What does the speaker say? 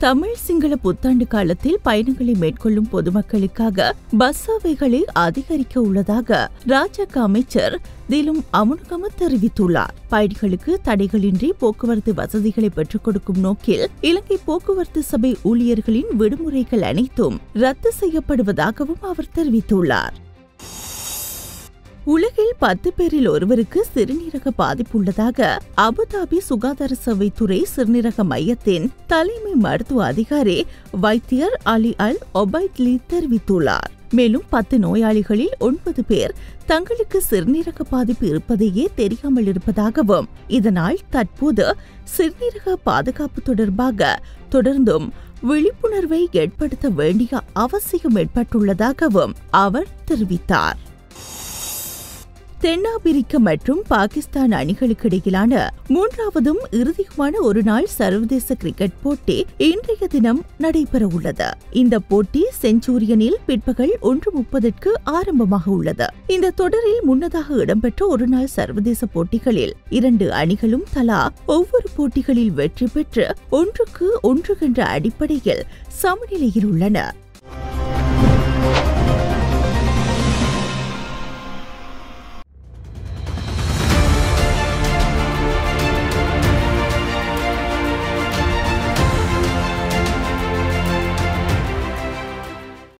தமிழ் சிங்கள புத்தாண்டு காலத்தில் பயணங்களை மேற்கொள்ளும் பொதுமக்களுக்காக பஸ் சேவைகளை அதிகரிக்க உள்ளதாக ராஜாங்க அமைச்சர் திலும் அமுனுகம தெரிவித்துள்ளார் பயணிகளுக்கு தடைகளின்றி போக்குவரத்து வசதிகளை பெற்றுக் கொடுக்கும் நோக்கில் இலங்கை போக்குவரத்து சபை ஊழியர்களின் விடுமுறைகள் அனைத்தும் ரத்து செய்யப்படுவதாகவும் அவர் தெரிவித்துள்ளார் உலகில் பத்து பேரில் ஒருவருக்கு சிறுநீரக பாதிப்பு உள்ளதாக அபுதாபி சுகாதார சேவைத்துறை சிறுநீரக மையத்தின் தலைமை மருத்துவ அதிகாரி வைத்தியர் அலி அல் ஒபைத்லி தெரிவித்துள்ளார் மேலும் பத்து நோயாளிகளில் ஒன்பது பேர் தங்களுக்கு சிறுநீரக பாதிப்பு இருப்பதையே தெரியாமல் இருப்பதாகவும் இதனால் தற்போது சிறுநீரக பாதுகாப்பு தொடர்பாக தொடர்ந்தும் விழிப்புணர்வை ஏற்படுத்த வேண்டிய அவசியம் ஏற்பட்டுள்ளதாகவும் அவர் தெரிவித்தார் தென்னாப்பிரிக்க மற்றும் பாகிஸ்தான் அணிகளுக்கு இடையிலான மூன்றாவதும் இறுதியுமான ஒருநாள் சர்வதேச கிரிக்கெட் போட்டி இன்றைய தினம் நடைபெற உள்ளது இந்த போட்டி செஞ்சுரியனில் பிற்பகல் ஒன்று முப்பதற்கு ஆரம்பமாக உள்ளது இந்த தொடரில் முன்னதாக இடம்பெற்ற ஒருநாள் சர்வதேச போட்டிகளில் இரண்டு அணிகளும் தலா ஒவ்வொரு போட்டிகளில் வெற்றி பெற்று ஒன்றுக்கு ஒன்று என்ற அடிப்படையில் சமநிலையில் உள்ளன